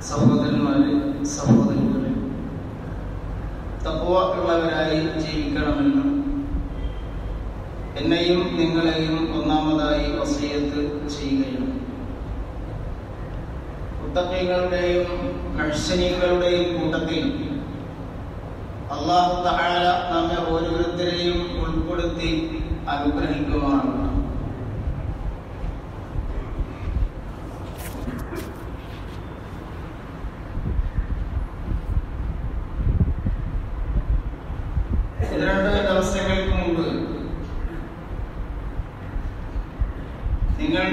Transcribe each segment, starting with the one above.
സഹോദരന്മാരെ സഹോദരികളെ തപ്പുവ ഉള്ളവരായി ജീവിക്കണമെന്ന് എന്നെയും നിങ്ങളെയും ഒന്നാമതായി വസീയത്ത് ചെയ്യുകയാണ് മുത്തക്കൈകളുടെയും മത്സരീകളുടെയും കൂട്ടത്തിൽ അള്ളാഹു തആല നമ്മെ ഓരോരുത്തരെയും ഉൾപ്പെടുത്തി അനുഗ്രഹിക്കുമാറാണ് ഇത് രണ്ട് ദിവസങ്ങൾക്ക് മുമ്പ് നിങ്ങൾ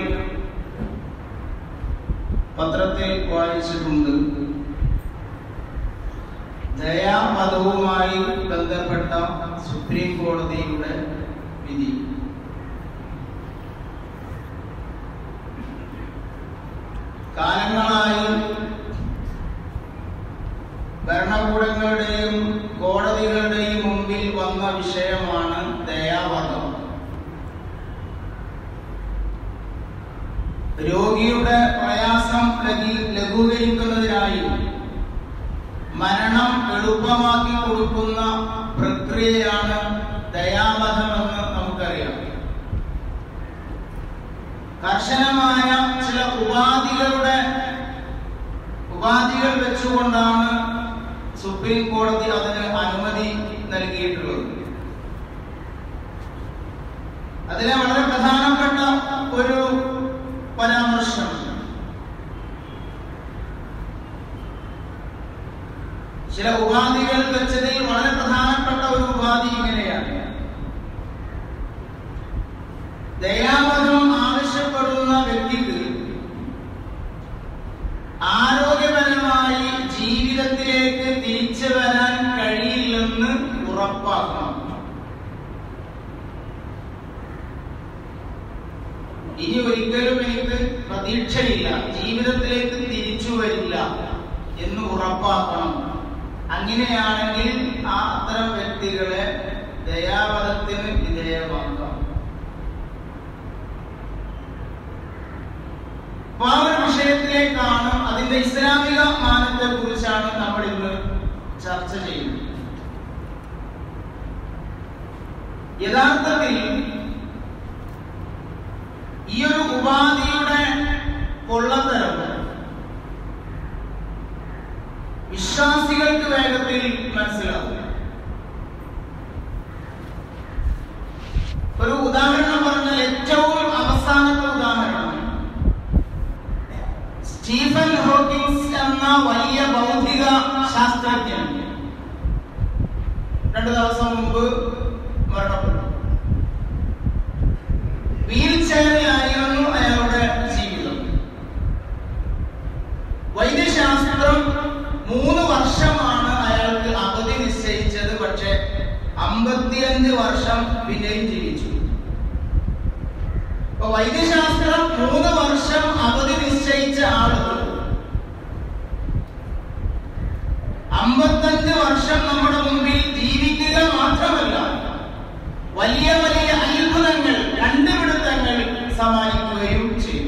പത്രത്തിൽ വായിച്ചിട്ടുണ്ട് ദയാമതവുമായി ബന്ധപ്പെട്ട സുപ്രീം കോടതിയുടെ വിധി കാലങ്ങളായി ഭരണകൂടങ്ങളുടെയും കോടതികളുടെയും മുമ്പിൽ വന്ന വിഷയമാണ് ദയാവധം രോഗിയുടെ പ്രയാസം ലഘി- ലഘൂകരിക്കുന്നതിനായി മരണം എളുപ്പമാക്കി കൊടുക്കുന്ന പ്രക്രിയയാണ് ദയാവധമെന്ന് നമുക്കറിയാം കർശനമായ ചില ഉപാധികളുടെ ഉപാധികൾ വെച്ചുകൊണ്ടാണ് സുപ്രീം കോടതി അതിന് അനുമതി നൽകിയിട്ടുള്ളത് അതിലെ വളരെ പ്രധാനപ്പെട്ട ഒരു പരാമർശം ചില ഉപാധികൾ വെച്ചതിൽ വളരെ പ്രധാനപ്പെട്ട ഒരു ഉപാധി ഇങ്ങനെയാണ് ദയാവധം ആവശ്യപ്പെടുന്ന വ്യക്തിക്ക് ആരോഗ്യപരമായി ജീവിതത്തിലേക്ക് തിരിച്ചു വരാൻ കഴിയില്ലെന്ന് ഉറപ്പാക്കണം ഇനി ഒരിക്കലും എനിക്ക് പ്രതീക്ഷയില്ല ജീവിതത്തിലേക്ക് തിരിച്ചു വരില്ല എന്ന് ഉറപ്പാക്കണം അങ്ങനെയാണെങ്കിൽ ആ അത്തരം വ്യക്തികളെ ദയാവധത്തിന് വിധേയമാക്കാം അപ്പൊ ആ ഒരു വിഷയത്തിലേക്കാണ് അതിന്റെ ഇസ്ലാമിക മാനത്തെ കുറിച്ചാണ് നമ്മൾ ഇന്ന് ചർച്ച ചെയ്യുന്നത് യഥാർത്ഥത്തിൽ ഈ ഒരു ഉപാധിയുടെ കൊള്ളത്തരം വിശ്വാസികൾക്ക് വേഗത്തിൽ മനസ്സിലാവും ഒരു ഉദാഹരണം പറഞ്ഞാൽ ഏറ്റവും അവസാനത്തെ ഉദാഹരണം സ്റ്റീഫൻ ഹോക്കിൻസ് എന്ന വലിയ ഭൗതിക ശാസ്ത്രജ്ഞൻ രണ്ടു ദിവസം മുമ്പ് മരണപ്പെട്ടു വീൽ ചെയറിലായിരുന്നു അയാളുടെ ജീവിതം വൈദ്യശാസ്ത്രം മൂന്ന് വർഷമാണ് അയാൾക്ക് അവധി നിശ്ചയിച്ചത് പക്ഷെ അമ്പത്തിയഞ്ച് വർഷം പിന്നെയും ജീവിച്ചു അപ്പൊ വൈദ്യശാസ്ത്രം മൂന്ന് വർഷം അവധി നിശ്ചയിച്ച ആളുകൾ അമ്പത്തഞ്ച് വർഷം നമ്മുടെ മുമ്പിൽ ജീവിക്കുക മാത്രമല്ല വലിയ വലിയ അത്ഭുതങ്ങൾ കണ്ടുപിടുത്തങ്ങൾ സമ്മാനിക്കുകയും ചെയ്യും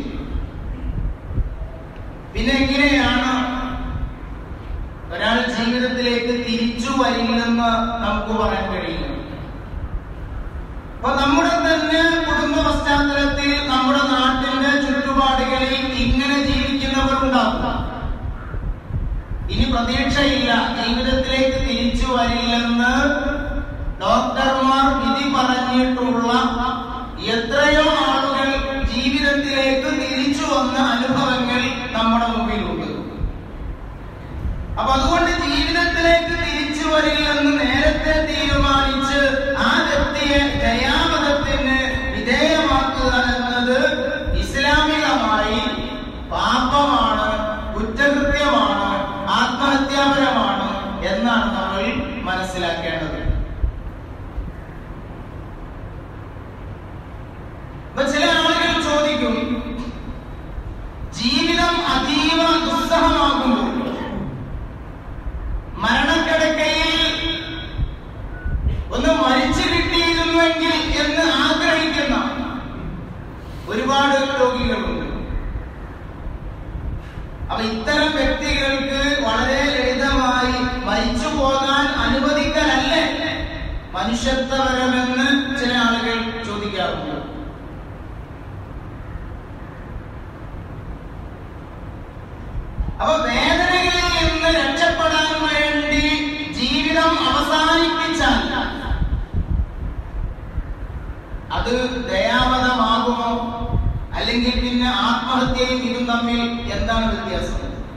പിന്നെ എങ്ങനെയാണ് ഒരാൾ ജീവിതത്തിലേക്ക് തിരിച്ചു വരില്ലെന്ന് നമുക്ക് പറയാൻ കഴിയും അപ്പൊ നമ്മുടെ തന്നെ കുടുംബ പശ്ചാത്തലത്തിൽ നമ്മുടെ നാട്ടിന്റെ ചുറ്റുപാടുകളിൽ ഇങ്ങനെ ജീവിക്കുന്നവരുണ്ടാവും ഇനി പ്രതീക്ഷയില്ല ജീവിതത്തിലേക്ക് തിരിച്ചു വരില്ലെന്ന് ഡോക്ടർമാർ വിധി പറഞ്ഞിട്ടുള്ള എത്രയോ ആളുകൾ ജീവിതത്തിലേക്ക് തിരിച്ചു വന്ന അനുഭവങ്ങൾ നമ്മുടെ മുമ്പിലുണ്ട് അപ്പൊ അതുകൊണ്ട് ജീവിതത്തിലേക്ക് തിരിച്ചു വരില്ലെന്ന് നേരത്തെ തീരുമാനിച്ച് ആ വ്യക്തിയെ ദയാവധത്തിന് വിധേയമാക്കുക എന്നത് ഇസ്ലാമികമായി പാപമാണ് കുറ്റകൃത്യമാണ് ആത്മഹത്യാപരമാണ് എന്നാണ് നമ്മൾ മനസ്സിലാക്കേണ്ടത് അപ്പൊ ചില ആളുകൾ ചോദിക്കും ജീവിതം അതീവ ദുസ്സഹമാകുമ്പോൾ മരണക്കിടക്കയിൽ ഒന്ന് മരിച്ചു കിട്ടിയിരുന്നുവെങ്കിൽ എന്ന് ആഗ്രഹിക്കുന്ന ഒരുപാട് രോഗികളുണ്ട് അപ്പൊ ഇത്തരം വ്യക്തികൾക്ക് വളരെ ലളിതമായി മരിച്ചു പോകാൻ അനുവദിക്കലല്ലേ മനുഷ്യത്വപരമെന്ന് ചില ആളുകൾ ചോദിക്കാറുണ്ട് അപ്പൊ വേദനകളിൽ നിന്ന് രക്ഷപ്പെടാൻ വേണ്ടി ജീവിതം അവസാനിപ്പിച്ചാൽ അത് ദയാവധമാകുമോ അല്ലെങ്കിൽ പിന്നെ ആത്മഹത്യയും ഇതും തമ്മിൽ എന്താണ് വ്യത്യാസം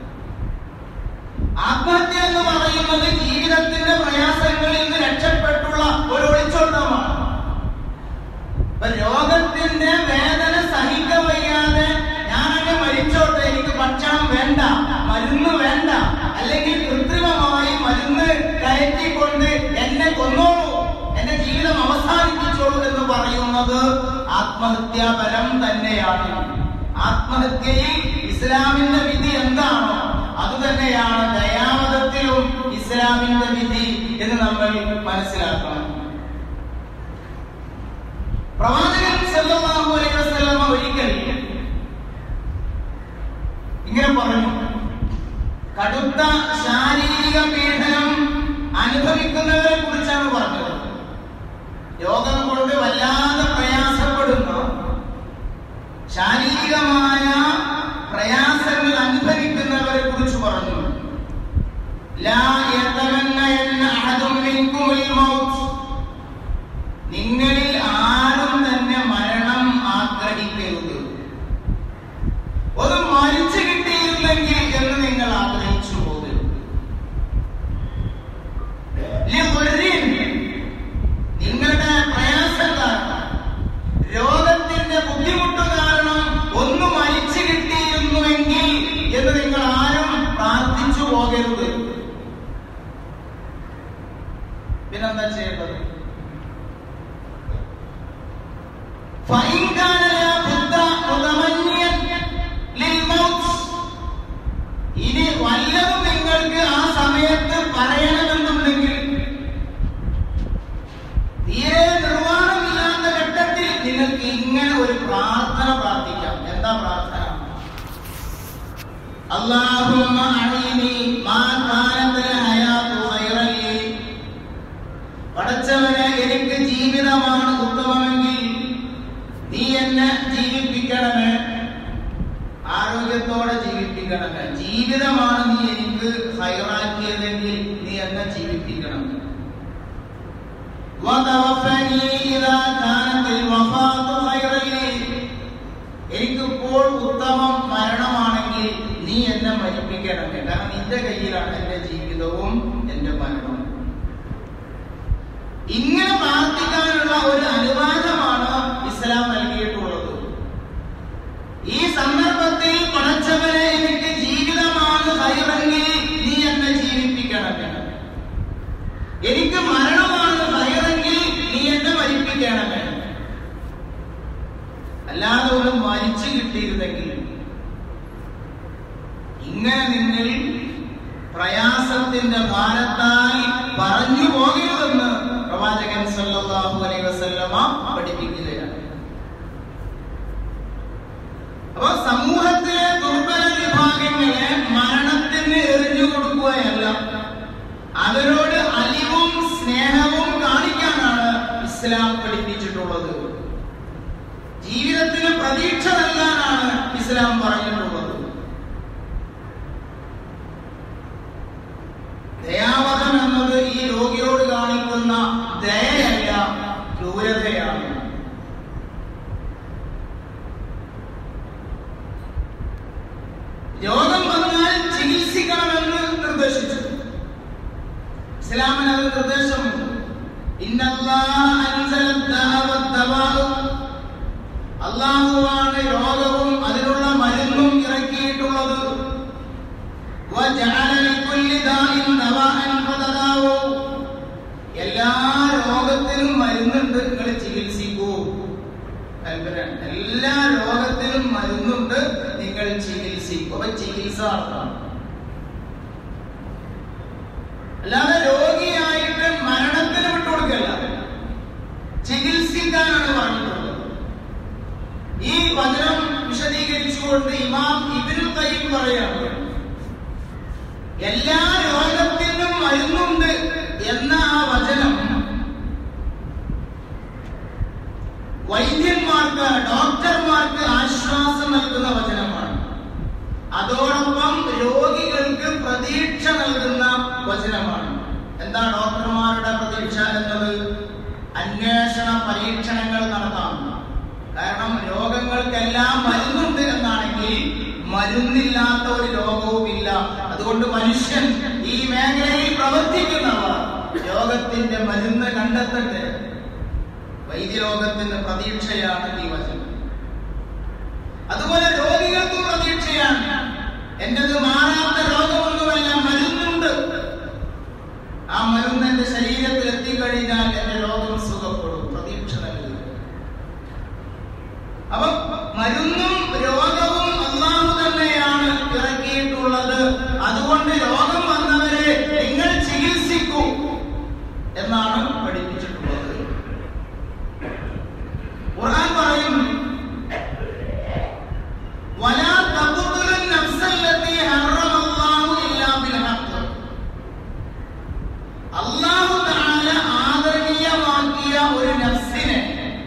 ആത്മഹത്യ എന്ന് പറയുന്നത് ജീവിതത്തിന്റെ പ്രയാസങ്ങളിൽ നിന്ന് രക്ഷപ്പെട്ടുള്ള ഒരു ഒളിച്ചോട്ടമാണ് ഇപ്പൊ രോഗത്തിന്റെ വേദന സഹിക്ക വയ്യാതെ ഞാനങ്ങ് മരിച്ചോട്ടെ എനിക്ക് ഭക്ഷണം വേണ്ട മരുന്ന് വേണ്ട അല്ലെങ്കിൽ കൃത്രിമമായി മരുന്ന് കയറ്റിക്കൊണ്ട് എന്നെ കൊന്നോളൂ എന്റെ ജീവിതം അവസാനിപ്പിച്ചോളൂ എന്ന് പറയുന്നത് ആത്മഹത്യാപരം തന്നെയാണ് ആത്മഹത്യയിൽ ഇസ്ലാമിന്റെ വിധി എന്താണോ അതുതന്നെയാണ് ദയാവധത്തിലും ഇസ്ലാമിന്റെ വിധി എന്ന് നമ്മൾ മനസ്സിലാക്കണം പ്രവാചകൻ സല്ലല്ലാഹു അലൈഹി വസല്ലമ ഒരിക്കൽ ഇങ്ങനെ പറഞ്ഞു കടുത്ത ശാരീരിക പീഡനം അനുഭവിക്കുന്നവരെ കുറിച്ചാണ് പറഞ്ഞത് രോഗം കൊണ്ട് വല്ലാതെ പ്രയാസപ്പെടുന്ന ശാരീരികമായ പ്രയാസങ്ങൾ അനുഭവിക്കുന്നവരെ കുറിച്ച് പറഞ്ഞു ലാ യതമന്നയന്ന അഹദും മിൻകുമുൽ മൗത്ത് നിങ്ങളിൽ ആരും തന്നെ മരണം ആഗ്രഹിക്കരുത് ഒന്ന് മരിച്ചു കിട്ടിയിരുന്നെങ്കിൽ എന്ന് നിങ്ങൾ ആഗ്രഹിച്ചു പോകരുത് ലിമുർരിൻ, നിങ്ങളുടെ പ്രയാസം കാരണം രോഗത്തിന്റെ ബുദ്ധിമുട്ട് കാരണം ഒന്ന് മരിച്ചു കിട്ടിയിരുന്നുവെങ്കിൽ എന്ന് നിങ്ങൾ ആരും പ്രാർത്ഥിച്ചു പോകരുത് പിന്നെന്താ ചെയ്യേണ്ടത് فإن كان لا بد متمنيا للموت ഇനി വല്ലതും നിങ്ങൾക്ക് ആ സമയത്ത് പറയണമെന്നുണ്ടെങ്കിൽ തീരെ നിർവ്വാഹമില്ലാത്ത ഘട്ടത്തിൽ നിങ്ങൾക്ക് ഇങ്ങനെ ഒരു പ്രാർത്ഥന പ്രാർത്ഥിക്കാം എന്താ പ്രാർത്ഥന അല്ലാഹുമ്മ അഹീനി മാ കാനത്തിൽ ഹയാത്തു ഖൈറൻ ലീ പടച്ചവനെ എനിക്ക് ജീവിതമാണ് ഉത്തമമെങ്കിൽ നീ എന്നെ ജീവിപ്പിക്കണമേ ആരോഗ്യത്തോടെ ജീവിപ്പിക്കണമേ ജീവിതമാണ് നീ എനിക്ക് ഹൈറാക്കിയതെങ്കിൽ നീ എന്നെ ജീവിപ്പിക്കണം വതവഫനി ഇദാ കാനത്തിൽ വഫാത്തു ഖൈറൻ ലീ. എനിക്കിപ്പോൾ ഉത്തമം മരണമാണെങ്കിൽ നീ എന്നെ മരിപ്പിക്കണമേ കാരണം നിന്റെ കയ്യിലാണ് എന്റെ ജീവിതവും എന്റെ മരണവും ഇങ്ങനെ പ്രാർത്ഥിക്കാനുള്ള ഒരു അനുവാദമാണ് ഇസ്ലാം നൽകിയിട്ടുള്ളത് ഈ സന്ദർഭത്തിൽ പടച്ചവനെ എനിക്ക് ജീവിതമാണ് ഹൈറെങ്കിൽ നീ എന്നെ ജീവിപ്പിക്കണമേ എനിക്ക് മരണമാണ് ഹൈറെങ്കിൽ നീ എന്നെ മരിപ്പിക്കണമേ അല്ലാതെ ഒരു മരിച്ചു കിട്ടിയിരുന്നെങ്കിൽ ഇങ്ങനെ നിന്നിൽ പ്രയാസത്തിന്റെ ഭാരത്താൽ പറഞ്ഞു പോകരുതെന്ന് പ്രവാചകൻ സല്ലല്ലാഹു അലൈഹി വസല്ലമ പഠിപ്പിക്കുകയാണ് അപ്പൊ സമൂഹത്തിലെ ദുർബല വിഭാഗങ്ങളെ മരണത്തിന് എറിഞ്ഞു കൊടുക്കുകയല്ല അവരോട് അലിവും സ്നേഹവും കാണിക്കാനാണ് ഇസ്ലാം പഠിപ്പിച്ചിട്ടുള്ളത് ജീവിതത്തിന് പ്രതീക്ഷ നൽകാനാണ് ഇസ്ലാം പറഞ്ഞിട്ടുള്ളത് ദയാവധം എന്നത് ഈ രോഗിയോട് കാണിക്കുന്ന ദയയല്ല ക്രൂരതയാണ് രോഗം വന്നാൽ ചികിത്സിക്കണമെന്ന് നിർദ്ദേശിച്ചു ഇസ്ലാമിന് അത് നിർദ്ദേശമുണ്ട് ഇന്നല്ലാഹ അൻസല ദഅവ ദവാഉ. അള്ളാഹുവാണ് രോഗവും അതിനുള്ള മരുന്നും ഇറക്കിയിട്ടുള്ളത് വജഅല ലികുല്ലി ദാഇൻ ദവാഅൻ ഫതദാവു. എല്ലാ രോഗത്തിനും മരുന്നുണ്ട് നിങ്ങൾ ചികിത്സിക്കൂ താല്പര്യം. എല്ലാ രോഗത്തിനും മരുന്നുണ്ട് നിങ്ങൾ ചികിത്സിക്കൂ അപ്പൊ ചികിത്സ നടത്തണം അല്ലാതെ രോഗിയായിട്ട് മരണത്തിന് വിട്ടുകൊടുക്കല്ല ചികിത്സിക്കാനാണ് പറഞ്ഞിട്ടുള്ളത് ഈ വചനം വിശദീകരിച്ചുകൊണ്ട് ഇമാം ഇബിനു കയ്യും പറയാണ് എല്ലാ രോഗത്തിനും മരുന്നുണ്ട് എന്ന ആ വചനം വൈദ്യന്മാർക്ക് ഡോക്ടർമാർക്ക് ആശ്വാസം നൽകുന്ന വചനമാണ് അതോടൊപ്പം രോഗികൾക്ക് പ്രതീക്ഷ നൽകുന്ന വചനമാണ് എന്താ ഡോക്ടർമാരുടെ പ്രതീക്ഷ എന്നത് അന്വേഷണ പരീക്ഷണങ്ങൾ നടത്താം കാരണം രോഗങ്ങൾക്കെല്ലാം മരുന്നുണ്ട് എന്നാണെങ്കിൽ മരുന്നില്ലാത്ത ഒരു രോഗവുമില്ല അതുകൊണ്ട് മനുഷ്യൻ ഈ മേഖലയിൽ പ്രവർത്തിക്കുന്നവർ രോഗത്തിന്റെ മരുന്ന് കണ്ടെത്തട്ടെ വൈദ്യരോഗത്തിന്റെ പ്രതീക്ഷയാണ് ഈ വചനം അതുപോലെ രോഗികൾക്കും പ്രതീക്ഷയാണ് എന്റേത് മാറാത്ത രോഗമൊന്നുമല്ല മരുന്നുണ്ട് ആ മരുന്ന് എന്റെ ശരീരത്തിൽ എത്തിക്കഴിഞ്ഞാൽ എന്റെ രോഗം സുഖപ്പെടും പ്രതീക്ഷ നൽകുക അപ്പം മരുന്നും രോഗവും അള്ളാഹു തന്നെയാണ് ഇറക്കിയിട്ടുള്ളത് അതുകൊണ്ട് രോഗം വന്നവരെ നിങ്ങൾ ചികിത്സിക്കൂ എന്നാണ് പഠിപ്പിച്ചിട്ടുള്ളത് ഖുർആൻ പറയും വലാ തഖ്തുലു നഫ്സല്ലതി ഹറമല്ലാഹു ഇല്ലാ ബിൽ ഹഖ് അല്ലാഹു തആല ആദരണീയമാക്കിയ ഒരു നഫ്സിനെ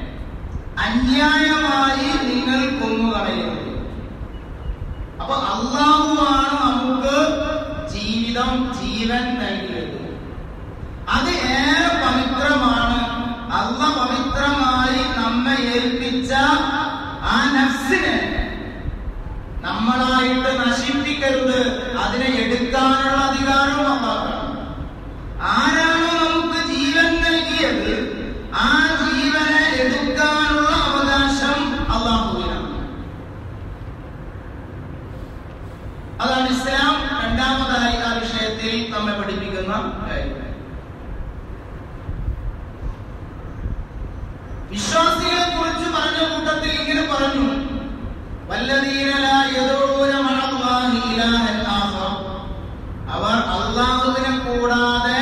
അന്യായമായി നിങ്ങൾ കൊന്നുകളയരുത് അപ്പൊ അള്ളാഹുവാണ് നമുക്ക് ജീവിതം ജീവൻ നൽകിയത് അത് ഏറെ പവിത്രമാണ് അള്ള പവിത്രമായി നമ്മെ ഏൽപ്പിച്ച ആ നഫ്സിനെ നമ്മളായിട്ട് നശിപ്പിക്കരുത് അതിനെ എടുക്കാനുള്ള അധികാരവും അള്ളാഹുവാണ് ആരാണോ നമുക്ക് ജീവൻ നൽകിയത് ആ ജീവനെ എടുക്കാനുള്ള അവകാശം അള്ളാഹുവിനാണ് അതാണ് ഇസ്ലാം രണ്ടാമതായി ആ വിഷയത്തിൽ നമ്മെ പഠിപ്പിക്കുന്ന കാര്യം വിശ്വാസികളെ കുറിച്ച് പറഞ്ഞ കൂട്ടത്തിൽ ഇങ്ങനെ പറഞ്ഞു വല്ലദീന ലാ യദഊന മഅല്ലാഹി ഇലാഹൻ ആഖർ അവർ അള്ളാഹുവിനെ കൂടാതെ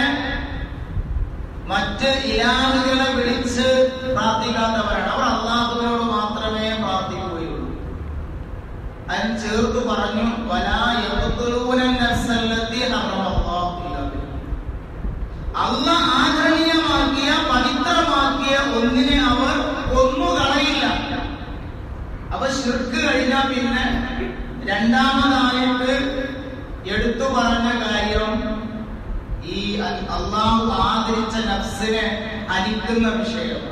മറ്റ് ഇലാഹുകളെ വിളിച്ച് പ്രാർത്ഥിക്കാത്തവരാണ് അവർ അള്ളാഹുവിനോട് മാത്രമേ പ്രാർത്ഥിക്കുകയുള്ളൂ അതിന് ചേർത്ത് പറഞ്ഞു വലാ യഖ്തുലൂന നഫ്സല്ലത്തി ഹറമല്ലാഹു ഇല്ലാ ബിൽ അല്ല ആദരണീയമാക്കിയ പവിത്രമാക്കിയ ഒന്നിനെ അവർ കൊന്നുകളയില്ല അപ്പൊ ശിർക്ക് കഴിഞ്ഞാൽ പിന്നെ രണ്ടാമതായിട്ട് എടുത്തു പറഞ്ഞ കാര്യം ഈ അ- അള്ളാഹു ആദരിച്ച നഫ്സിനെ ഹനിക്കുന്ന വിഷയമാണ്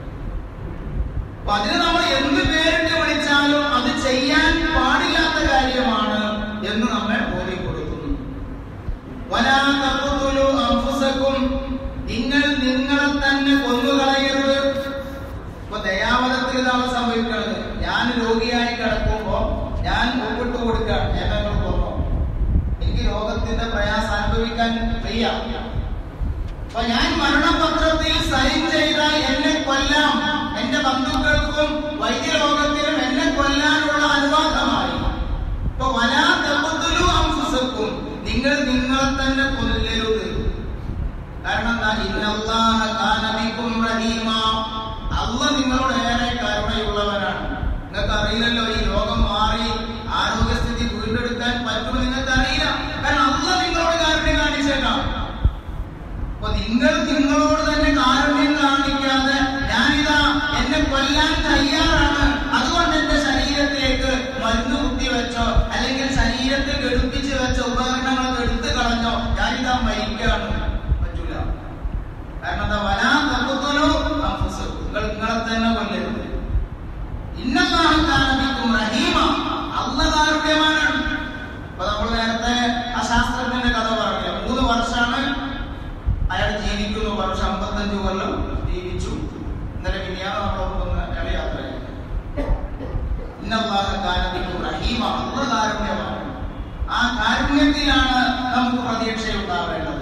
അപ്പൊ അതിന് നമ്മൾ എന്ത് പേരിട്ട് വിളിച്ചാലും അത് ചെയ്യാൻ പാടില്ലാത്ത കാര്യമാണ് എന്ന് നമ്മെ ബോധ്യപ്പെടുത്തുന്നു വലാ തഖ്തുലു അൻഫുസക്കും നിങ്ങൾ നിങ്ങളെ തന്നെ കൊന്നുകളയരുത് ഇപ്പൊ ദയാവധത്തിൽ ഇതാണ് സംഭവിക്കുന്നത് ഞാൻ രോഗിയായി കിടക്കുമ്പോ ഞാൻ ഒപ്പിട്ട് കൊടുക്കുകയാണ് ഞങ്ങൾ കൊന്നോ എനിക്ക് രോഗത്തിന്റെ പ്രയാസം അനുഭവിക്കാൻ വയ്യ അപ്പൊ ഞാൻ മരണപത്രത്തിൽ സൈൻ ചെയ്താൽ എന്നെ കൊല്ലാം എന്റെ ബന്ധുക്കൾക്കും വൈദ്യരോഗത്തിനും എന്നെ കൊല്ലാനുള്ള അനുവാദമായി ഇപ്പൊ വലാ തഖ്തുലു അൻഫുസക്കും നിങ്ങൾ നിങ്ങളെ തന്നെ കൊല്ലരുത് കാരണം എന്താ ഇന്നല്ലാഹ കാന ബിക്കും റഹീമ അല്ല നിങ്ങളോട് ഏറെ കരുണയുള്ളവനാണ് നിങ്ങൾക്ക് അറിയില്ലല്ലോ ഈ രോഗം മാറി ആരോഗ്യസ്ഥിതി വീണ്ടെടുക്കാൻ പറ്റുമോ നിങ്ങൾക്ക് അറിയില്ല കാരണം അല്ല നിങ്ങളോട് കാരുണ്യം കാണിച്ചേക്കാം അപ്പൊ നിങ്ങൾ നിങ്ങളോട് തന്നെ കാരുണ്യം കാണിക്കാതെ ഞാനിതാ എന്നെ കൊല്ലാൻ തയ്യാറാണ് അതുകൊണ്ട് എന്റെ ശരീരത്തിലേക്ക് മരുന്ന് കുത്തി വെച്ചോ അല്ലെങ്കിൽ ശരീരത്തിൽ ഘടിപ്പിച്ച് വെച്ച ഉപകരണങ്ങളൊക്കെ എടുത്തു കളഞ്ഞോ ഞാനിതാ മരിക്കാണ് പറ്റൂല കാരണം എന്താ വലാ തഖ്തുലു അൻഫുസക്കും. നിങ്ങൾ നിങ്ങളെ തന്നെ കൊല്ലരുത് ഇന്നല്ലാഹ കാന ബിക്കും റഹീമ അല്ല കാരുണ്യവാനാണ് അപ്പൊ നമ്മൾ നേരത്തെ ആ ശാസ്ത്രജ്ഞന്റെ കഥ പറഞ്ഞില്ല മൂന്ന് വർഷമാണ് അയാൾ ജീവിക്കുന്നു വർഷം അമ്പത്തഞ്ച് കൊല്ലം ജീവിച്ചു ഇന്നലെ മിനിയാണ് നമ്മളൊപ്പം അയാൾ യാത്ര ഇന്നല്ലാഹ കാന ബിക്കും റഹീമ അല്ല കാരുണ്യമാണ് ആ കാരുണ്യത്തിലാണ് നമുക്ക് പ്രതീക്ഷയുണ്ടാവേണ്ടത്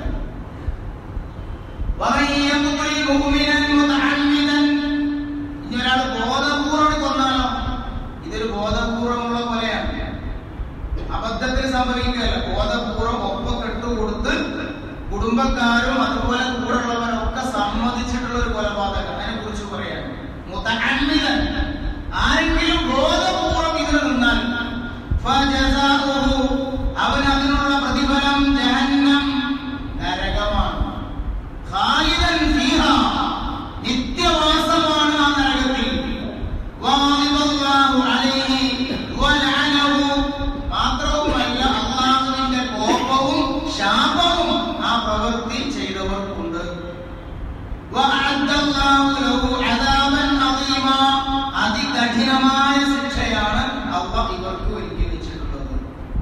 ومن يقتل مؤمنا متعمدا ഇനി ഒരാൾ ബോധപൂർവ്വം കൊന്നാലോ ഇതൊരു ബോധപൂർവമുള്ള കൊലയാണ് അബദ്ധത്തിൽ സംഭവിക്കുകയല്ല ബോധപൂർവ്വം ഒപ്പൊക്കെ ഇട്ട് കൊടുത്ത് കുടുംബക്കാരും അതുപോലെ കൂടെയുള്ളവരൊക്കെ സമ്മതിച്ചിട്ടുള്ള ഒരു കൊലപാതകം അതിനെ കുറിച്ച് പറയാണ് മുതഅമ്മിദൻ ആരെങ്കിലും ബോധപൂർവ്വം ഇതിന് നിന്നാൽ ഫജസാഉഹു അവൻ അതിനുള്ള പ്രതിഫലം ജഹന്നം നരകമാണ് ഖാലിദൻ ഫീഹാ നിത്യവാസമാണ് ആ നരകത്തിൽ വഅദിബല്ലാഹു അലൈഹി വലഅനഹു മാത്രവുമല്ല അള്ളാഹുവിന്റെ കോപവും ശാപവും ആ പ്രവൃത്തി ചെയ്തവർക്കുണ്ട് വഅദ്ദല്ലാഹു ലഹു അദാബൻ അദീമാ അതികഠിനമായ ശിക്ഷയാണ് അള്ളാഹ് ഇവർക്ക് ഒരുക്കി വെച്ചിട്ടുള്ളത്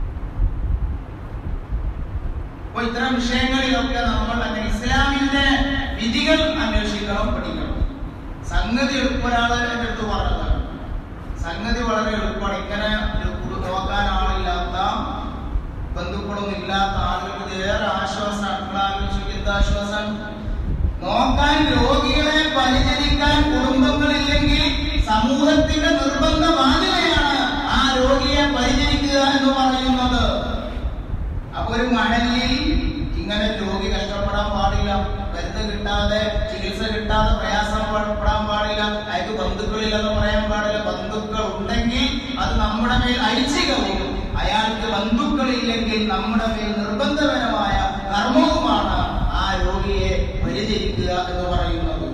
അപ്പൊ ഇത്തരം വിഷയങ്ങളിലൊക്കെ നമ്മൾ അങ്ങനെ ഇസ്ലാമിന്റെ വിധികൾ അന്വേഷിക്കണം പഠിക്കണം സംഗതി എളുപ്പൊരാള് എന്റെ അടുത്ത് പറഞ്ഞതാണ് സംഗതി വളരെ എളുപ്പമാണ് ഇങ്ങനെ ഒരു നോക്കാൻ ആളില്ലാത്ത ബന്ധുക്കളൊന്നും ഇല്ലാത്ത ആളുകൾക്ക് ഇത് ഏറെ ആശ്വാസമാണ് നിങ്ങൾ ആലോചിച്ചു എന്ത് ആശ്വാസം നോക്കാൻ രോഗികളെ പരിചരിക്കാൻ കുടുംബങ്ങളില്ലെങ്കിൽ സമൂഹത്തിന്റെ നിർബന്ധ ബാധ്യതയാണ് ആ രോഗിയെ പരിചരിക്കുക എന്ന് പറയുന്നത് അപ്പൊ ഒരു മഹലിൽ ഇങ്ങനെ രോഗി കഷ്ടപ്പെടാൻ പാടില്ല മരുന്ന് കിട്ടാതെ ചികിത്സ കിട്ടാതെ പ്രയാസപ്പെടാൻ പാടില്ല അയാൾക്ക് ബന്ധുക്കളില്ലെന്ന് പറയാൻ പാടില്ല ബന്ധുക്കൾ ഉണ്ടെങ്കിൽ അത് നമ്മുടെ മേൽ ഐച്ഛികവും അയാൾക്ക് ബന്ധുക്കളില്ലെങ്കിൽ നമ്മുടെ മേൽ നിർബന്ധപരമായ കർമ്മവുമാണ് ആ രോഗിയെ പരിചരിക്കുക എന്ന് പറയുന്നത്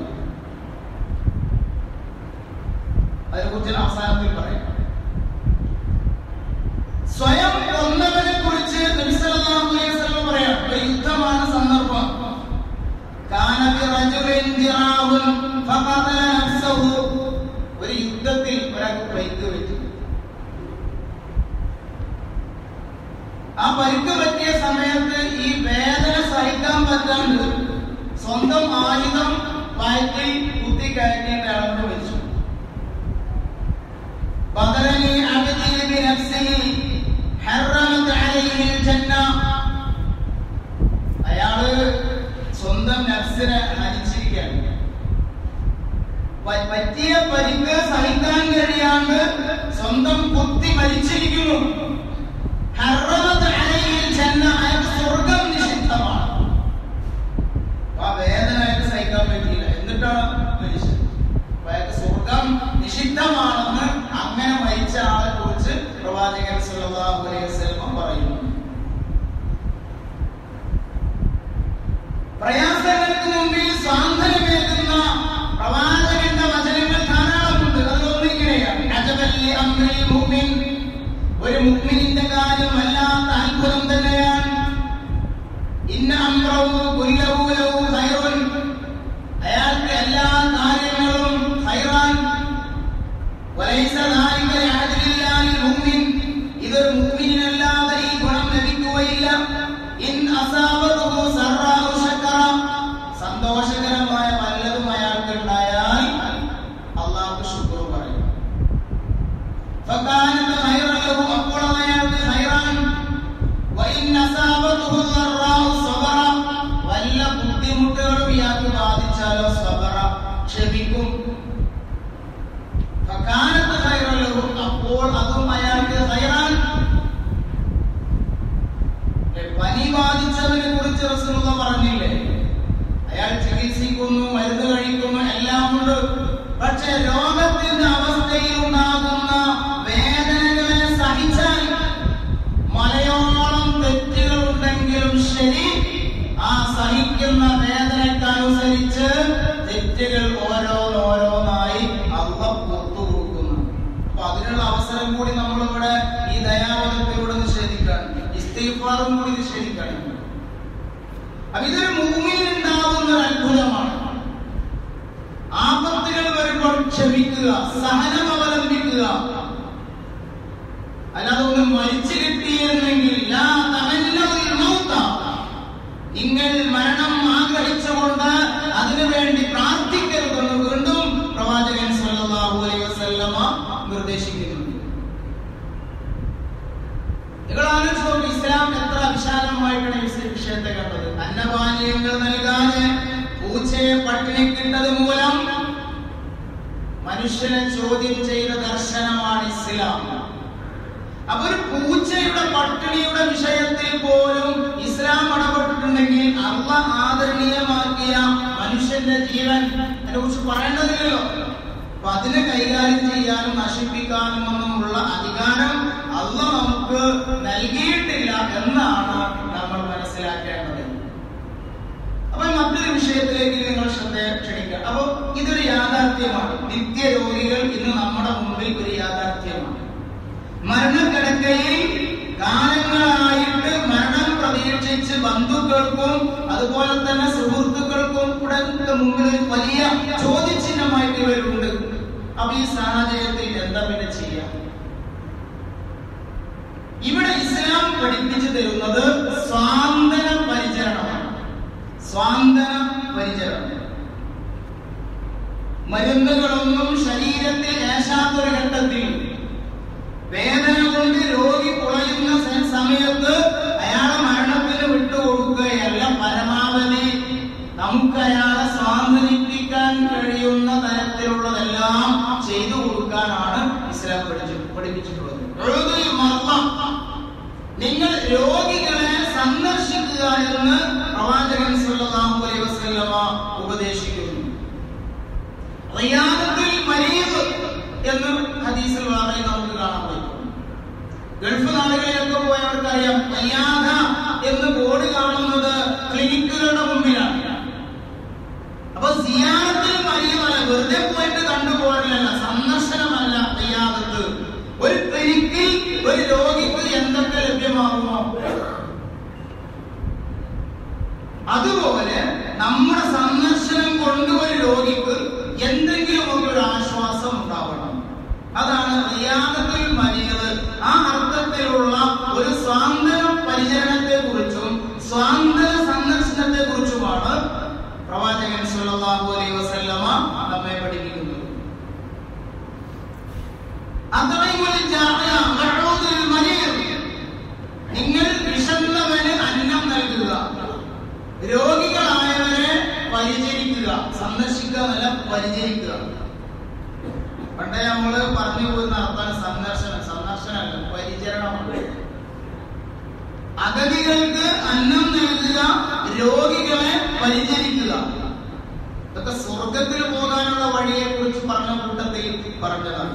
അതിനെക്കുറിച്ച് ഞാൻ അവസാനത്തിൽ പറയാം സ്വയം കൊന്നവനെ കുറിച്ച് നബി സല്ലല്ലാഹു അലൈഹി വസല്ലം പറയാം ഒരു യുദ്ധമാണ് സന്ദർഭം കാന ബിറജുലിൻ ദിറാവുൻ ഫഖതല നഫ്സഹു ഒരു യുദ്ധത്തിൽ ഒരാൾക്ക് പരിക്ക് പറ്റി ആ പരിക്ക് പറ്റിയ സമയത്ത് ഈ വേദന സഹിക്കാൻ പറ്റാണ്ട് സ്വന്തം ആയുധം വയറ്റിൽ കുത്തി കയറ്റിയിട്ട് അളന്നു വെച്ചു ബദലനി അബ്ദി ബിനഫ്സിഹി ഹറമത് അലൈഹി ജന്ന അയാള് സ്വന്തം നഫ്സിനെ ഹരിച്ചിരിക്കുകയാണ് പ- പറ്റിയ പരിക്ക് സഹിക്കാൻ കഴിയാണ്ട് സ്വന്തം കുത്തി മരിച്ചിരിക്കുന്നു ഹറമത് അലൈഹി ജന്ന അയാൾക്ക് സ്വർഗം നിഷിദ്ധമാണ് അപ്പൊ ആ വേദന അയാൾക്ക് സഹിക്കാൻ പറ്റിയില്ല എന്നിട്ടാണ് മരിച്ചത് അപ്പൊ അയാൾക്ക് സ്വർഗം നിഷിദ്ധമാണെന്ന് അങ്ങനെ മരിച്ച ആളെ കുറിച്ച് പ്രവാചകൻ സല്ലല്ലാഹു അലൈഹി വസല്ലം പറയുന്നു പ്രയാസങ്ങൾക്ക് മുമ്പിൽ സ്വാതന്ത്ര്യമേകുന്ന പ്രവാചകന്റെ വചനങ്ങൾ ധാരാളമുണ്ട് അതിലൊന്ന് ഇങ്ങനെയാണ് അജബല്ലി അംറിൽ മുഅ്മിൻ ഒരു മുഅ്മിനിന്റെ കാര്യം വല്ലാത്ത അത്ഭുതം തന്നെയാണ് ഇന്ന അംറഹു കുല്ലഹു ലഹു ഖൈറുൻ അയാൾക്ക് എല്ലാ കാര്യങ്ങളും ഖൈറാൻ വലൈസ ദാലിക ലിഅദ്ലില്ലാഹിൽ മുഅ്മിൻ ഇതൊരു മുഅ്മിനിനല്ലാതെ ഈ ഗുണം ലഭിക്കുകയില്ല ഇൻ അസാബതുഹു സറാഉ ശക്കറ സന്തോഷകരമായ വല്ലതും അയാൾക്ക് ഉണ്ടായാൽ അള്ളാഹു ശുക്ർ പറയും ഫകാനത ഖൈറൻ ലഹു അപ്പോൾ അത് അയാൾക്ക് ഖൈറാൻ വഇൻ അസാബതുഹു ളറാഉ സബറ വല്ല ബുദ്ധിമുട്ടുകളും ഇയാൾക്ക് ബാധിച്ചാലോ സബറ ക്ഷമിക്കും ഫകാനത ഖൈറൻ ലഹു അപ്പോൾ അതും അയാൾക്ക് ഖൈറാൻ ഏ, പനി ബാധിച്ചവനെ കുറിച്ച് റസൂലുള്ള പറഞ്ഞില്ലേ അയാൾ ചികിത്സിക്കുന്നു മരുന്ന് കഴിക്കുന്നു എല്ലാം ഉണ്ട് പക്ഷെ രോഗത്തിന്റെ അവസ്ഥയിൽ ഉണ്ടാകുന്ന വേദനകളെ സഹിച്ചാൽ മലയോളം തെറ്റുകൾ ഉണ്ടെങ്കിലും ശരി ആ സഹിക്കുന്ന വേദനക്കനുസരിച്ച് തെറ്റുകൾ ഓരോന്നോരോന്നായി അള്ള പുറത്തു കൊടുക്കുന്നു അപ്പൊ അതിനുള്ള അവസരം കൂടി നമ്മളിവിടെ ഈ ദയാവധത്തിലൂടെ നിഷേധിക്കാണ് ഇസ്തീഫാറും കൂടി നിഷേധിക്കാണ് അപ്പൊ ഇതൊരു മുമ്മിനുണ്ടാകുന്ന ഒരു അത്ഭുതമാണ് ആപത്തുകൾ വരുമ്പോൾ ക്ഷമിക്കുക സഹനം അവലംബിക്കുക അല്ലാതെ ഒന്ന് മരിച്ചു കിട്ടിയിരുന്നെങ്കിൽ ലാ തമന്നൗൽ മൗത. നിങ്ങൾ മരണം ആഗ്രഹിച്ചുകൊണ്ട് അതിനു വേണ്ടി പ്രാർത്ഥിക്കരുതെന്ന് വീണ്ടും പ്രവാചകൻ സല്ലല്ലാഹു അലൈഹി വസല്ലമ നിർദ്ദേശിക്കുന്നുണ്ട് നിങ്ങൾ ആലോചിച്ച് നോക്കൂ ഇസ്ലാം എത്ര വിശാലമായിട്ടാണ് ഈ വിഷയത്തെ കണ്ടത് അന്നപാനീയങ്ങൾ നൽകാതെ പൂച്ചയെ പട്ടിണിക്കിട്ടത് മൂലം മനുഷ്യനെ ചോദ്യം ചെയ്ത ദർശനമാണ് ഇസ്ലാം അപ്പൊ ഒരു പൂച്ചയുടെ പട്ടിണിയുടെ വിഷയത്തിൽ പോലും ഇസ്ലാം ഇടപെട്ടിട്ടുണ്ടെങ്കിൽ അള്ള ആദരണീയമാക്കിയ മനുഷ്യന്റെ ജീവൻ അതിനെ കുറിച്ച് പറയേണ്ടതില്ലല്ലോ അപ്പൊ അതിനെ കൈകാര്യം ചെയ്യാനും നശിപ്പിക്കാനും ഒന്നുമുള്ള അധികാരം അല്ല നമുക്ക് നൽകിയിട്ടില്ല എന്നാണ് നമ്മൾ മനസ്സിലാക്കേണ്ടത് അപ്പൊ മറ്റൊരു വിഷയത്തിലേക്ക് നിങ്ങൾ ശ്രദ്ധ ക്ഷണിക്കുക അപ്പൊ ഇതൊരു യാഥാർത്ഥ്യമാണ് നിത്യരോഗികൾ ഇന്ന് നമ്മുടെ മുമ്പിൽ ഒരു യാഥാർത്ഥ്യമാണ് മരണക്കിടക്കയിൽ കാലങ്ങളായിട്ട് മരണം പ്രതീക്ഷിച്ച് ബന്ധുക്കൾക്കും അതുപോലെ തന്നെ സുഹൃത്തുക്കൾക്കും കൂടെ മുമ്പിൽ ഒരു വലിയ ചോദ്യചിഹ്നമായിട്ട് ഇവരുണ്ട് അപ്പൊ ഈ സാഹചര്യത്തിൽ എന്താ പിന്നെ ചെയ്യാം ഇവിടെ ഇസ്ലാം പഠിപ്പിച്ചു തരുന്നത് സ്വാന്തന പരിചരണമാണ് സ്വാന്തന പരിചരണം മരുന്നുകളൊന്നും ശരീരത്തിൽ ഏശാത്തൊരു ഘട്ടത്തിൽ വേദന കൊണ്ട് രോഗി കുളയുന്ന സ- സമയത്ത് അയാളെ മരണത്തിന് വിട്ടുകൊടുക്കുകയല്ല പരമാവധി നമുക്ക് അയാളെ സ്വാന്തനിപ്പിക്കാൻ കഴിയുന്ന തരത്തിലുള്ളതെല്ലാം ചെയ്തു കൊടുക്കാനാണ് ഇസ്ലാം പഠിച്ചു പഠിപ്പിച്ചിട്ടുള്ളത് ഉഴുതുൽ മർമ്മം. നിങ്ങൾ രോഗികളെ സന്ദർശിക്കുക എന്ന് പ്രവാചകൻ സല്ലല്ലാഹു അലൈഹി വസല്ലമ ഉപദേശിക്കുന്നു റിയാദത്തുൽ മരീദ് എന്ന് ഹദീസിൽ വേറെ നമുക്ക് കാണാൻ പറ്റും ഗൾഫ് നാടുകളിലൊക്കെ പോയവർക്കറിയാം റിയാദ എന്ന് ബോർഡ് കാണുന്നത് ക്ലിനിക്കുകളുടെ മുമ്പിലാണ് അപ്പൊ സിയാറത്തിൽ മരീദല്ല വെറുതെ പോയിട്ട് കണ്ടുപോകലല്ല സന്ദർശനമല്ല റിയാദത്ത് ഒരു ക്ലിനിക്കിൽ ഒരു രോഗിക്ക് എന്തൊക്കെ ലഭ്യമാകുമോ അതുപോലെ നമ്മുടെ സന്ദർശനം കൊണ്ട് ഒരു രോഗിക്ക് എന്തെങ്കിലും ഒരു ആശ്വാസം ഉണ്ടാവണം അതാണ് റിയാദത്തിൽ മരിയത് ആ അർത്ഥത്തിലുള്ള ഒരു സ്വാന്തന പരിചരണത്തെ കുറിച്ചും സ്വാന്തന സന്ദർശനത്തെ കുറിച്ചുമാണ് പ്രവാചകൻ സല്ലല്ലാഹു അലൈഹി വസല്ലമ നമ്മെ പഠിപ്പിക്കുന്നത് അത്രയും ജാഅ മഅൂദുൽ മരീദ് നിങ്ങൾ വിശന്നവന് അന്നം നൽകുക രോഗികളായവരെ പരിചരിക്കുക സന്ദർശിക്കുക എന്നല്ല പരിചരിക്കുക പണ്ടേ നമ്മള് പറഞ്ഞു പോയി നടത്താൻ സന്ദർശനം സന്ദർശനമല്ല പരിചരണമാണ് അഗതികൾക്ക് അന്നം നൽകുക രോഗികളെ പരിചരിക്കുക ഇതൊക്കെ സ്വർഗത്തിൽ പോകാനുള്ള വഴിയെ കുറിച്ച് പറഞ്ഞ കൂട്ടത്തിൽ പറഞ്ഞതാണ്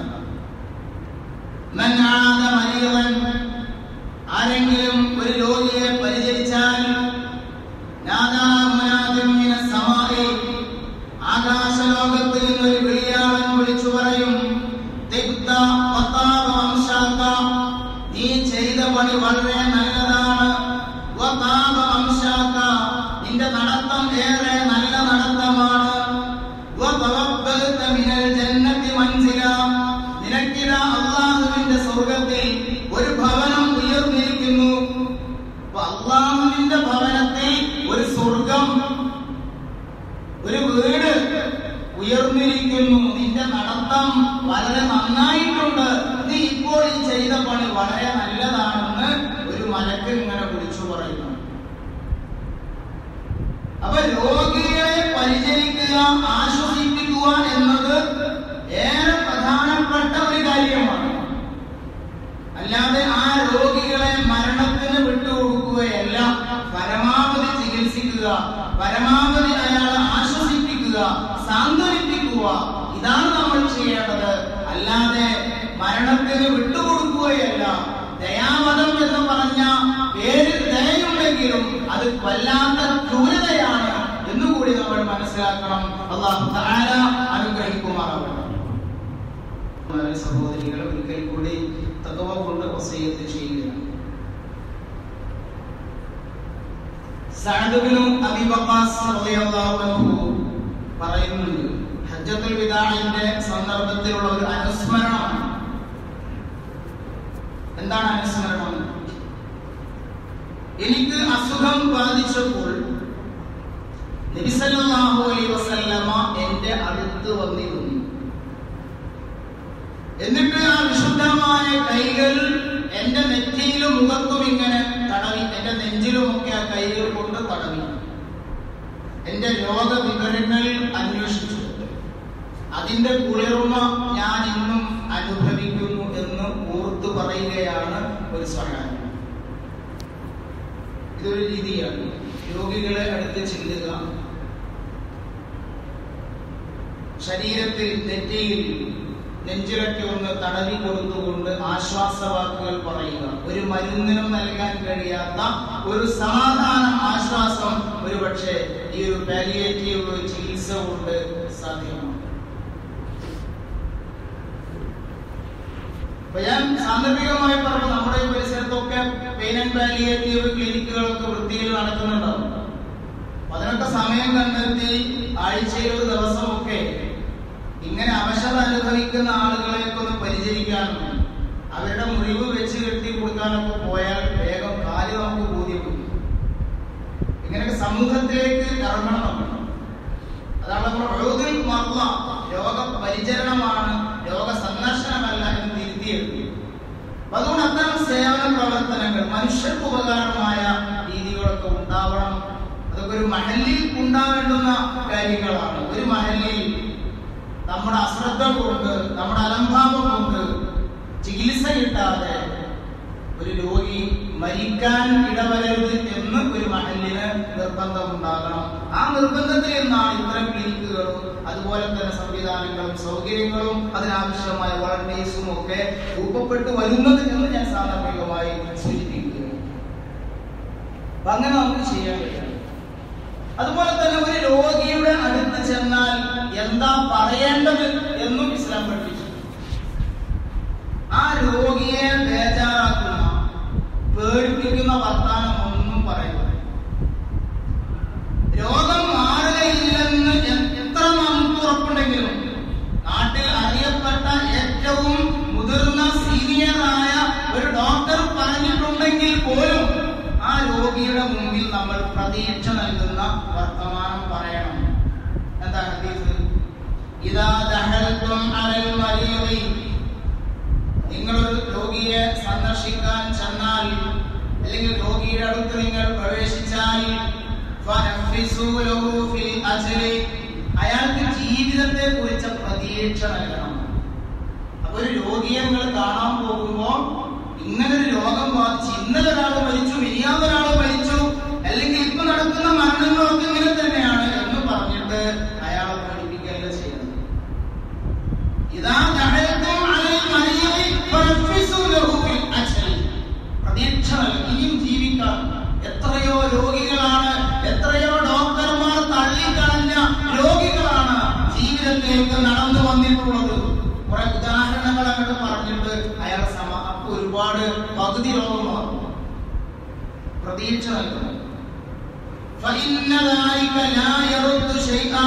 മൻ ആദ മരീദൻ ആരെങ്കിലും ഒരു രോഗിയെ പരിചരിച്ചാൽ നാദാ മുനാദിൻ മിനസ് സമാഇ ആകാശലോകത്തിൽ നിന്നൊരു വിളിയാളൻ വിളിച്ചു പറയും തിക്ത വത്താബ വംശാക്ക നീ ചെയ്ത പണി വളരെ നല്ലതാണ് വത്താബ വംശാക്ക നിന്റെ നടത്തം ഏറെ നല്ല നടത്തമാണ് വതവബ്ബൽത മിനൽ ജന്നത്തി മൻസില നിനക്കിതാ അള്ളാഹുവിന്റെ സ്വർഗത്തിൽ ഒരു ഭവനം ഉയർന്നിരിക്കുന്നു അപ്പൊ അള്ളാഹുവിന്റെ ഭവനത്തിൽ ഒരു സ്വർഗം ഒരു വീട് ഉയർന്നിരിക്കുന്നു നിന്റെ നടത്തം വളരെ നന്നായിട്ടുണ്ട് നീ ഇപ്പോൾ ഈ ചെയ്ത പണി വളരെ നല്ലതാണെന്ന് ഒരു മലക്ക് ഇങ്ങനെ വിളിച്ചു പറയുന്നു അപ്പൊ രോഗികളെ പരിചരിക്കുക ആശ്വസിപ്പിക്കുക എന്നത് ഏറെ പ്രധാനപ്പെട്ട ഒരു കാര്യമാണ് അല്ലാതെ ആ രോഗികളെ മരണത്തിന് വിട്ടുകൊടുക്കുകയല്ല പരമാവധി ചികിത്സിക്കുക പരമാവധി അയാളെ ആശ്വസിപ്പിക്കുക സാന്ത്വനിപ്പിക്കുക ഇതാണ് നമ്മൾ ചെയ്യേണ്ടത് അല്ലാതെ മരണത്തിന് വിട്ടുകൊടുക്കുകയല്ല ദയാവധം എന്ന് പറഞ്ഞ പേരിൽ ദയുണ്ടെങ്കിലും അത് വല്ലാത്ത ക്രൂരതയാണ് എന്നുകൂടി നമ്മൾ മനസ്സിലാക്കണം അള്ളാഹു തആല അനുഗ്രഹിക്കുമാറാവണം വളരെ സഹോദരികൾ ഒരിക്കൽ കൂടി തകവ കൊണ്ട് വസീയത്ത് ചെയ്യുകയാണ് സഅദ് ഇബ്നു അബി വഖാസ് റളിയല്ലാഹു അൻഹു പറയുന്നുണ്ട് ഹജ്ജത്തുൽ വിദാഇന്റെ സന്ദർഭത്തിലുള്ള ഒരു അനുസ്മരണമാണ് എന്താണ് അനുസ്മരണം എനിക്ക് അസുഖം ബാധിച്ചപ്പോൾ നബി സല്ലല്ലാഹു അലൈഹി വസല്ലമ എന്റെ അടുത്ത് വന്നിരുന്നു എന്നിട്ട് ആ വിശുദ്ധമായ കൈകൾ എന്റെ നെറ്റിയിലും മുഖത്തും ഇങ്ങനെ തടവി എന്റെ നെഞ്ചിലുമൊക്കെ ആ കൈകൾ കൊണ്ട് തടവി എന്റെ രോഗവിവരങ്ങൾ അന്വേഷിച്ചു അതിന്റെ കുളിർമ ഞാൻ ഇന്നും അനുഭവിക്കുന്നു എന്ന് ഓർത്തു പറയുകയാണ് ഒരു സഹായം ഇതൊരു രീതിയാണ് രോഗികളെ അടുത്ത് ചെല്ലുക ശരീരത്തിൽ നെറ്റിയിൽ നെഞ്ചിലൊക്കെ ഒന്ന് തടവി കൊടുത്തുകൊണ്ട് ആശ്വാസവാക്കുകൾ പറയുക ഒരു മരുന്നിനും നൽകാൻ കഴിയാത്ത ഒരു സമാധാനം ആശ്വാസം ഒരുപക്ഷെ ഈ ഒരു പാലിയേറ്റീവ് ചികിത്സ കൊണ്ട് സാധ്യമാണ് അപ്പൊ ഞാൻ സാന്ദർഭികമായി പറഞ്ഞു നമ്മുടെ ഈ പരിസരത്തൊക്കെ പെയിൻ ആൻഡ് പാലിയേറ്റീവ് ക്ലിനിക്കുകളൊക്കെ വൃത്തിയിൽ നടക്കുന്നുണ്ടാവും അപ്പൊ അതിനൊക്കെ സമയം കണ്ടെത്തി ആഴ്ചയിൽ ഒരു ദിവസമൊക്കെ ഇങ്ങനെ അവശത അനുഭവിക്കുന്ന ആളുകളെയൊക്കെ ഒന്ന് പരിചരിക്കാനും അവരുടെ മുറിവ് വെച്ച് കെട്ടി കൊടുക്കാനൊക്കെ പോയാൽ വേഗം കാര്യം നമുക്ക് ബോധ്യപ്പെടും ഇങ്ങനെയൊക്കെ സമൂഹത്തിലേക്ക് ഇറങ്ങണം നമ്മൾ അതാണ് നമ്മൾ രോഗിൽ മറന്ന രോഗ പരിചരണമാണ് രോഗ സന്ദർശനമല്ല എന്ന് തിരുത്തിയത് അപ്പൊ അതുകൊണ്ട് അത്തരം സേവന പ്രവർത്തനങ്ങൾ മനുഷ്യർക്ക് ഉപകാരമായ രീതികളൊക്കെ ഉണ്ടാവണം അതൊക്കെ ഒരു മഹലിൽ ഉണ്ടാവേണ്ടുന്ന കാര്യങ്ങളാണ് ഒരു മഹലിൽ നമ്മുടെ അശ്രദ്ധ കൊണ്ട് നമ്മുടെ അലംഭാവം കൊണ്ട് ചികിത്സ കിട്ടാതെ ഒരു രോഗി മരിക്കാൻ ഇടവരരുത് എന്ന് ഒരു മഹലിന് നിർബന്ധമുണ്ടാകണം ആ നിർബന്ധത്തിൽ നിന്നാണ് ഇത്തരം ക്ലിനിക്കുകളും അതുപോലെ തന്നെ സംവിധാനങ്ങളും സൗകര്യങ്ങളും അതിനാവശ്യമായ വളണ്ടിയേഴ്സും ഒക്കെ രൂപപ്പെട്ടു വരുന്നത് എന്ന് ഞാൻ സാന്ദർഭികമായി സൂചിപ്പിക്കുകയാണ് അപ്പൊ അങ്ങനെ നമുക്ക് ചെയ്യാൻ കഴിയും അതുപോലെ തന്നെ ഒരു രോഗിയുടെ അടുത്ത് ചെന്നാൽ എന്താ പറയേണ്ടത് എന്നും ഇസ്ലാം പഠിപ്പിച്ചു ആ രോഗിയെ ബേജാറാക്കുന്ന പേടിപ്പിക്കുന്ന വർത്താനം ഒന്നും പറയുന്നത് രോഗം മാറുകയില്ലെന്ന് എ- എത്ര നമുക്ക് ഉറപ്പുണ്ടെങ്കിലും നാട്ടിൽ അറിയപ്പെട്ട ഏറ്റവും മുതിർന്ന സീനിയറായ ഒരു ഡോക്ടർ പറഞ്ഞിട്ടുണ്ടെങ്കിൽ പോലും ആ രോഗിയുടെ മുമ്പിൽ നമ്മൾ പ്രതീക്ഷ നൽകുന്ന വർത്തമാനം പറയണം എന്താ ഹദീസ് ഇതാ ദഹൽതും അലൽ മരീദി നിങ്ങളൊരു രോഗിയെ സന്ദർശിക്കാൻ ചെന്നാൽ അല്ലെങ്കിൽ രോഗിയുടെ അടുത്ത് നിങ്ങൾ പ്രവേശിച്ചാൽ ഫനഫിസൂ ലഹു ഫിൽ അജ്രി. അയാൾക്ക് ജീവിതത്തെ കുറിച്ച് പ്രതീക്ഷ നൽകണം അപ്പൊ ഒരു രോഗിയെ നിങ്ങൾ കാണാൻ പോകുമ്പോ ഇങ്ങനെ ഒരു രോഗം ബാധിച്ച് ഇന്നലെ ഒരാൾ മരിച്ചു മിനിയാന്ന് ഒരാൾ മരിച്ചു അല്ലെങ്കിൽ ഇപ്പൊ നടക്കുന്ന മരണങ്ങളൊക്കെ ഇങ്ങനെ തന്നെയാണ് എന്ന് പറഞ്ഞിട്ട് അയാളെ പഠിപ്പിക്കുകയല്ല ചെയ്യുന്നത് ഇതാ ജഹൽതും അലൽ മരീദി ഫനഫിസൂ ലഹു ഫിൽ അജ്രി. പ്രതീക്ഷ നൽകി ഇനിയും ജീവിക്കാം എത്രയോ രോഗികളാണ് എത്രയോ ഡോക്ടർമാർ തള്ളിക്കളഞ്ഞ രോഗികളാണ് ജീവിതത്തിലേക്ക് നടന്നു വന്നിട്ടുള്ളത് കുറെ ഉദാഹരണങ്ങൾ അങ്ങോട്ട് പറഞ്ഞിട്ട് അയാൾ സമ അപ്പൊ ഒരുപാട് പകുതി രോഗം മാറും പ്രതീക്ഷ നൽകുന്നു فإن ذلك لا يرد شيئا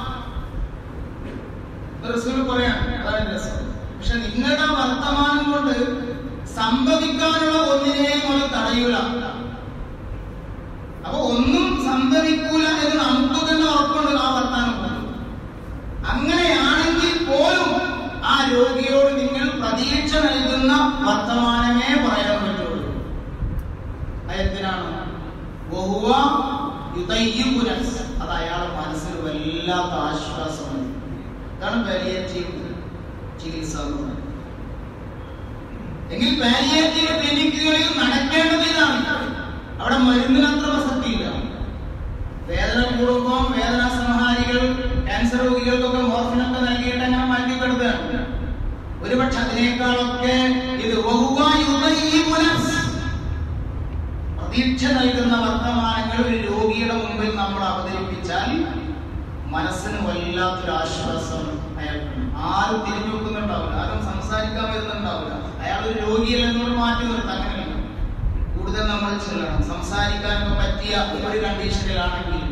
റസൂൽ പറയാണ് അതാണ് രസം പക്ഷെ നിങ്ങളുടെ വർത്തമാനം കൊണ്ട് സംഭവിക്കാനുള്ള ഒന്നിനെയും അത് തടയൂല അപ്പൊ ഒന്നും സംഭവിക്കൂല എന്ന് നമുക്ക് തന്നെ ഉറപ്പുണ്ട് ആ വർത്താനം കൊണ്ട് അങ്ങനെയാണെങ്കിൽ പോലും ആ രോഗിയോട് നിങ്ങൾ പ്രതീക്ഷ നൽകുന്ന വർത്തമാനമേ പറയാൻ പറ്റുള്ളൂ അതെന്തിനാണ് വഹുവ യുതയ്യിബു നഫ്സ്. അത് അയാളുടെ മനസ്സിന് വല്ലാത്ത ആശ്വാസമാണ് ഇതാണ് പാലിയേറ്റീവ് ചികിത്സ എന്ന് പറയുന്നത് എങ്കിൽ പാലിയേറ്റീവ് ക്ലിനിക്കുകളിൽ നടക്കേണ്ടത് ഇതാണ് അവിടെ മരുന്നിന് അത്ര പ്രസക്തിയില്ല വേദന കൂടുമ്പോൾ വേദന സംഹാരികൾ ക്യാൻസർ രോഗികൾക്കൊക്കെ മോർഫിനൊക്കെ നൽകിയിട്ട് അങ്ങനെ മാറ്റിപ്പെടുത്തുകയാണ് ഒരുപക്ഷെ അതിനേക്കാളൊക്കെ ഇത് വഹുവ യുതയ്യിബു നഫ്സ്. പ്രതീക്ഷ നൽകുന്ന വർത്തമാനങ്ങൾ ഒരു രോഗിയുടെ മുമ്പിൽ നമ്മൾ അവതരിപ്പിച്ചാൽ മനസ്സിന് വല്ലാത്തൊരു ആശ്വാസം അയാൾക്കുണ്ട് ആരും തിരിഞ്ഞു നോക്കുന്നുണ്ടാവില്ല ആരും സംസാരിക്കാൻ വരുന്നുണ്ടാവില്ല അയാൾ ഒരു രോഗിയല്ല നമ്മൾ മാറ്റി നിർത്താം അങ്ങനെയല്ല കൂടുതൽ നമ്മൾ ചെല്ലണം സംസാരിക്കാനൊക്കെ പറ്റിയ ഒരു കണ്ടീഷനിലാണെങ്കിൽ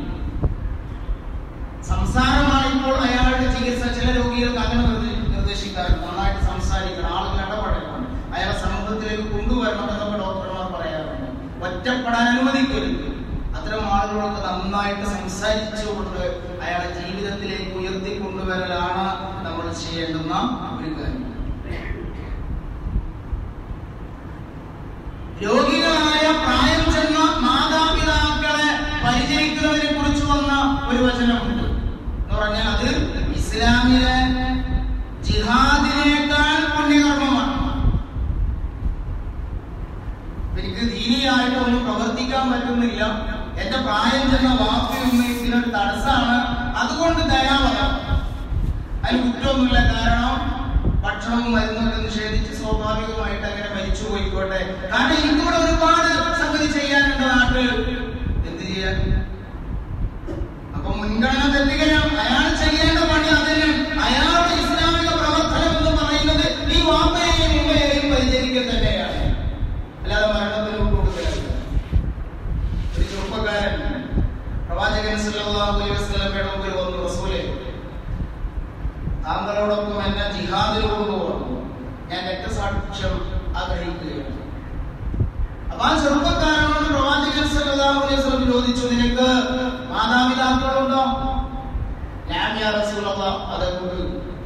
സംസാരമാണിപ്പോൾ അയാളുടെ ചികിത്സ ചില രോഗികൾക്ക് അങ്ങനെ നിർദ്ദേ- നിർദ്ദേശിക്കാറുണ്ട് നന്നായിട്ട് സംസാരിക്കണം ആളുകൾ ഇടപെടണം അയാളെ സമൂഹത്തിലേക്ക് കൊണ്ടുവരണം എന്നൊക്കെ ഡോക്ടർമാർ പറയാറുണ്ട് ഒറ്റപ്പെടാൻ അനുവദിക്കരുത് അത്തരം ആളുകളൊക്കെ നന്നായിട്ട് സംസാരിച്ചുകൊണ്ട് അയാളെ ജീവിതത്തിലേക്ക് ഉയർത്തിക്കൊണ്ടുവരലാണ് നമ്മൾ ചെയ്യേണ്ടുന്ന ഒരു കാര്യം രോഗികളായ പ്രായം ചെന്ന മാതാപിതാക്കളെ പരിചരിക്കുന്നതിനെ കുറിച്ച് വന്ന ഒരു വചനമുണ്ട് എന്ന് പറഞ്ഞാൽ അത് ഇസ്ലാമിലെ ജിഹാദിനേക്കാൾ പുണ്യകർമ്മമാണ് എനിക്ക് ദീനിയായിട്ട് ഒന്നും പ്രവർത്തിക്കാൻ പറ്റുന്നില്ല എന്റെ പ്രായം ചെന്ന വാപ്പിയൊന്നും ഇതിനൊരു തടസ്സമാണ് അതുകൊണ്ട് ദയാവനം അതിന് കുറ്റമൊന്നുമില്ല കാരണം ഭക്ഷണവും മരുന്നൊക്കെ നിഷേധിച്ച് സ്വാഭാവികമായിട്ട് അങ്ങനെ മരിച്ചു പോയിക്കോട്ടെ കാരണം എനിക്കിവിടെ ഒരുപാട് സംഗതി ചെയ്യാനുണ്ട് നാട്ടിൽ എന്ത് ചെയ്യാൻ അപ്പൊ മുൻഗണന തെറ്റുകയാണ് അയാൾ ചെയ്യേണ്ട പണി അതിന് അയാളുടെ ഇസ്ലാമിക പ്രവർത്തനം എന്ന് പറയുന്നത് ഈ വാപ്പയെയും ഉമ്മയെയും പരിചരിക്കൽ തന്നെയാണ് അല്ലാതെ മരണത്തിന് കൊടുക്കലല്ല ഒരു ചെറുപ്പക്കാരൻ പ്രവാചകൻ സല്ലല്ലാഹു അലൈഹി വസല്ലമയുടെ മുമ്പിൽ വന്നു റസൂലേ താങ്കളോടൊപ്പം എന്നെ ജിഹാദിൽ കൊണ്ടുപോകണം ഞാൻ രക്തസാക്ഷ്യം ആഗ്രഹിക്കുകയാണ് അപ്പൊ ആ ചെറുപ്പക്കാരനോട് പ്രവാചകൻ സല്ലല്ലാഹു അലൈഹി വസല്ലം ചോദിച്ചു നിനക്ക് മാതാപിതാക്കളുണ്ടോ ഞാൻ യാ റസൂലല്ലാഹ് അതുകൊണ്ട്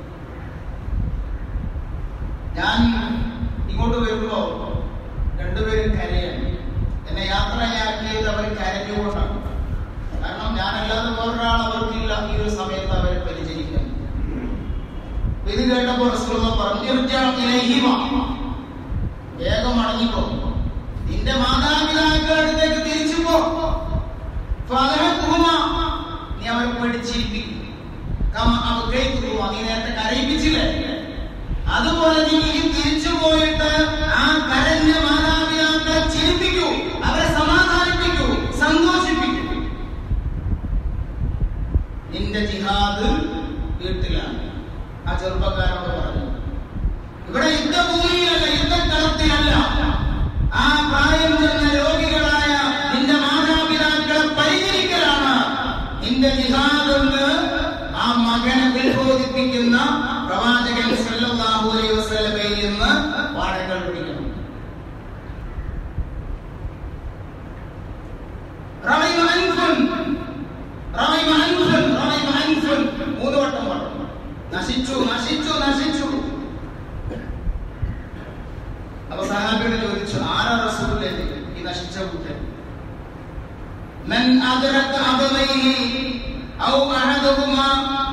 ഞാൻ ഇങ്ങോട്ട് വരുമ്പോ രണ്ടുപേരും കരയാണ് എന്നെ യാത്രയാക്കിയത് അവർ കരഞ്ഞുകൊണ്ടാണ് കാരണം ഞാനല്ലാതെ വേറൊരാൾ അവർക്കില്ല ഈ ഒരു സമയത്ത് അവരെ പരിചരിക്കാൻ ഇത് കേട്ടപ്പോൾ റസൂലുള്ള പറഞ്ഞു "ഇർജിഅ ഇലൈഹിമ." വേഗം മടങ്ങിപ്പോ നിന്റെ മാതാപിതാക്കളുടെ അടുത്തേക്ക് തിരിച്ചു പോ ഫഅലഹുമ. നീ അവരെ പഠിച്ചിരിപ്പിക്കും നീ നേരത്തെ കരയിപ്പിച്ചില്ലേ അതുപോലെ നീ ഇനി തിരിച്ചു പോയിട്ട് ആ കരഞ്ഞ മാതാപിതാക്കളെ ചിരിപ്പിക്കൂ അവരെ സമാധാനിപ്പിക്കൂ സന്തോഷിപ്പിക്കൂ നിന്റെ ജിഹാദ് വീട്ടിലാണ് ആ ചെറുപ്പക്കാരനോട് പറഞ്ഞു ഇവിടെ യുദ്ധഭൂമിയിലല്ല യുദ്ധക്കളത്തിലല്ല ആ പ്രായം ചെന്ന രോഗികളായ നിന്റെ മാതാപിതാക്കളെ പരിചരിക്കലാണ് നിന്റെ ജിഹാദെന്ന് ആ മകനെ ഉത്ബോധിപ്പിക്കുന്ന പ്രവാചകൻ സല്ലല്ലാഹു അലൈഹി വസല്ലമയിൽ നിന്ന് പാഠങ്ങൾ പഠിക്കണം റമീമ അൻഫുൻ റമീമ അൻഫുൻ റമീമ അൻഫുൻ മൂന്ന് വട്ടം പറഞ്ഞു നശിച്ചു നശിച്ചു നശിച്ചു അപ്പൊ സഹാബിയോട് ചോദിച്ചു ആരാ റസൂലേ ഈ നശിച്ച കൂട്ടൻ മൻ അദ്റക അബവൈഹി ഔ അഹദഹുമാ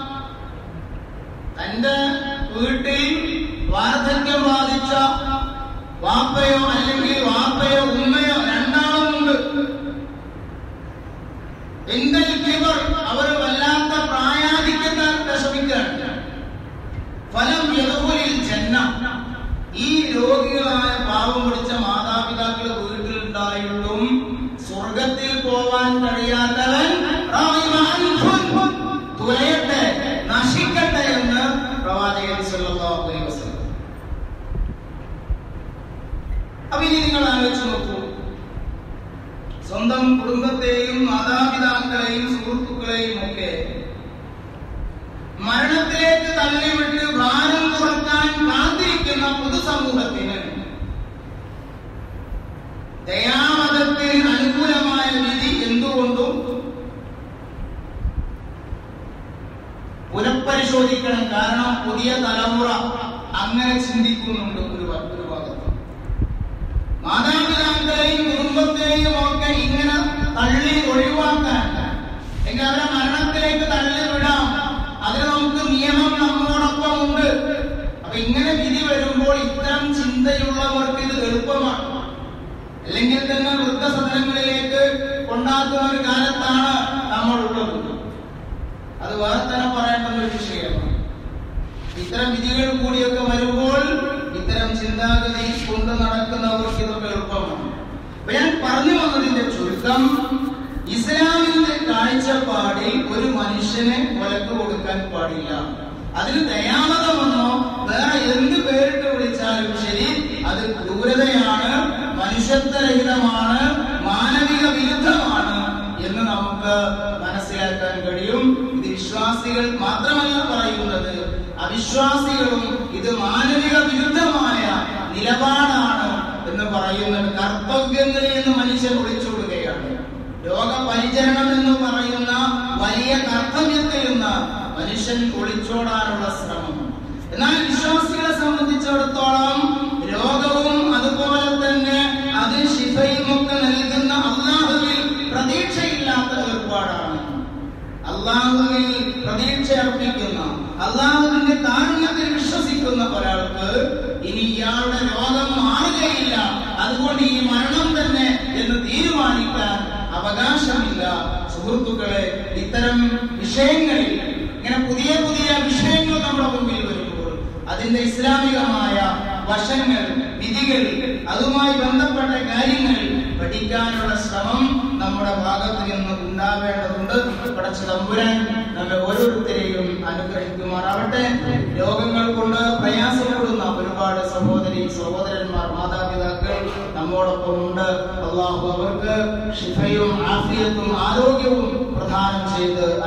തന്റെ വീട്ടിൽ വാർദ്ധക്യം ബാധിച്ച വാപ്പയോ അല്ലെങ്കിൽ വാപ്പയോ ഉമ്മയോ രണ്ടാളുമുണ്ട് എന്തൽ കിബർ അവർ വല്ലാത്ത പ്രായാധിക്യത്താൽ വിഷമിക്കുകയാണ് ഫലം യദുലിൽ ജന്ന ഈ രോഗികളായ പാവം പിടിച്ച മാതാപിതാക്കൾ വീട്ടിലുണ്ടായിട്ടും സ്വർഗത്തിൽ പോവാൻ കഴിയാത്തവൻ റഹിമ അൻഫുൻ തുലയട്ടെ നശിക്കട്ടെ എന്ന് പ്രവാചകൻ സല്ലല്ലാഹു അലൈഹി വസല്ലം അപ്പൊ ഇനി നിങ്ങൾ ആലോചിച്ച് നോക്കൂ സ്വന്തം കുടുംബത്തെയും മാതാപിതാക്കളെയും സുഹൃത്തുക്കളെയും ഒക്കെ മരണത്തിലേക്ക് തള്ളിവിട്ട് ഭാരം കുറക്കാൻ കാത്തിരിക്കുന്ന പൊതുസമൂഹത്തിന് ദയാമതത്തിന് അനുകൂലമായ വിധി എന്തുകൊണ്ടും പുനഃപരിശോധിക്കണം കാരണം പുതിയ തലമുറ അങ്ങനെ ചിന്തിക്കുന്നുണ്ട് ഒരു വ- ഒരു ഭാഗത്ത് മാതാപിതാക്കളെയും കുടുംബത്തെയും ഒക്കെ ഇങ്ങനെ തള്ളി ഒഴിവാക്കാൻ എങ്കിൽ അവരെ മരണത്തിലേക്ക് തള്ളി വിടാം അതിന് നമുക്ക് നിയമം നമ്മോടൊപ്പം ഉണ്ട് അപ്പൊ ഇങ്ങനെ വിധി വരുമ്പോൾ ഇത്തരം ചിന്തയുള്ളവർക്ക് ഇത് എളുപ്പമാണ് അല്ലെങ്കിൽ തന്നെ വൃദ്ധസദനങ്ങളിലേക്ക് കൊണ്ടാക്കുന്ന ഒരു കാലത്താണ് നമ്മളുള്ളത് അത് വേറെ തന്നെ പറയേണ്ടുന്ന ഒരു വിഷയമാണ് ഇത്തരം വിധികൾ കൂടിയൊക്കെ വരുമ്പോൾ ഇത്തരം ചിന്താഗതി കൊണ്ട് നടക്കുന്നവർക്ക് ഇതൊക്കെ എളുപ്പമാണ് അപ്പൊ ഞാൻ പറഞ്ഞു വന്നതിന്റെ ചുരുക്കം ഇസ്ലാമിന്റെ കാഴ്ചപ്പാടിൽ ഒരു മനുഷ്യനെ കൊലക്ക് കൊടുക്കാൻ പാടില്ല അതിന് ദയാമതമെന്നോ വേറെ എന്ത് പേരിട്ട് വിളിച്ചാലും ശരി അത് ക്രൂരതയാണ് മനുഷ്യത്വരഹിതമാണ് മാനവിക വിരുദ്ധമാണ് എന്ന് നമുക്ക് മനസ്സിലാക്കാൻ കഴിയും ഇത് വിശ്വാസികൾ മാത്രമല്ല പറയുന്നത് അവിശ്വാസികളും ഇത് മാനവിക വിരുദ്ധമായ നിലപാടാണ് എന്ന് പറയുന്നത് കർത്തവ്യങ്ങളിൽ നിന്ന് മനുഷ്യൻ ഒളിച്ചോടുകയാണ് രോഗപരിചരണം എന്ന് പറയുന്ന വലിയ കർത്തവ്യത്തിൽ നിന്ന് മനുഷ്യൻ ഒളിച്ചോടാനുള്ള ശ്രമം എന്നാൽ വിശ്വാസികളെ സംബന്ധിച്ചിടത്തോളം രോഗവും അതുപോലെ തന്നെ അത് ശിഫയും ഒക്കെ നൽകുന്ന അള്ളാഹുവിൽ പ്രതീക്ഷയില്ലാത്ത ഏർപ്പാടാണ് അള്ളാഹുവിൽ പ്രതീക്ഷ അർപ്പിക്കുന്ന അള്ളാഹുവിന്റെ കാരുണ്യത്തിൽ വിശ്വസിക്കുന്ന ഒരാൾക്ക് ഇനി ഇയാളുടെ രോഗം മാറുകയില്ല അതുകൊണ്ട് ഈ മരണം തന്നെ എന്ന് തീരുമാനിക്കാൻ അവകാശമില്ല സുഹൃത്തുക്കളെ ഇത്തരം വിഷയങ്ങളിൽ ഇങ്ങനെ പുതിയ പുതിയ വിഷയങ്ങൾ നമ്മുടെ മുമ്പിൽ വരുമ്പോൾ അതിന്റെ ഇതിന്റെ ഇസ്ലാമികമായ വശങ്ങൾ വിധികൾ അതുമായി ബന്ധപ്പെട്ട കാര്യങ്ങൾ പഠിക്കാനുള്ള ശ്രമം നമ്മുടെ ഭാഗത്ത് നിന്ന് ഉണ്ടാവേണ്ടതുണ്ട് പടച്ച തമ്പുരാൻ നമ്മെ ഓരോരുത്തരെയും അനുഗ്രഹിക്കുമാറാവട്ടെ രോഗങ്ങൾ കൊണ്ട് പ്രയാസപ്പെടുന്ന ഒരുപാട് സഹോദരി സഹോദരന്മാർ മാതാപിതാക്കൾ നമ്മോടൊപ്പം ഉണ്ട് അള്ളാഹു അവർക്ക് ഷിഫയും ആഫിയത്തും ആരോഗ്യവും പ്രദാനം ചെയ്ത്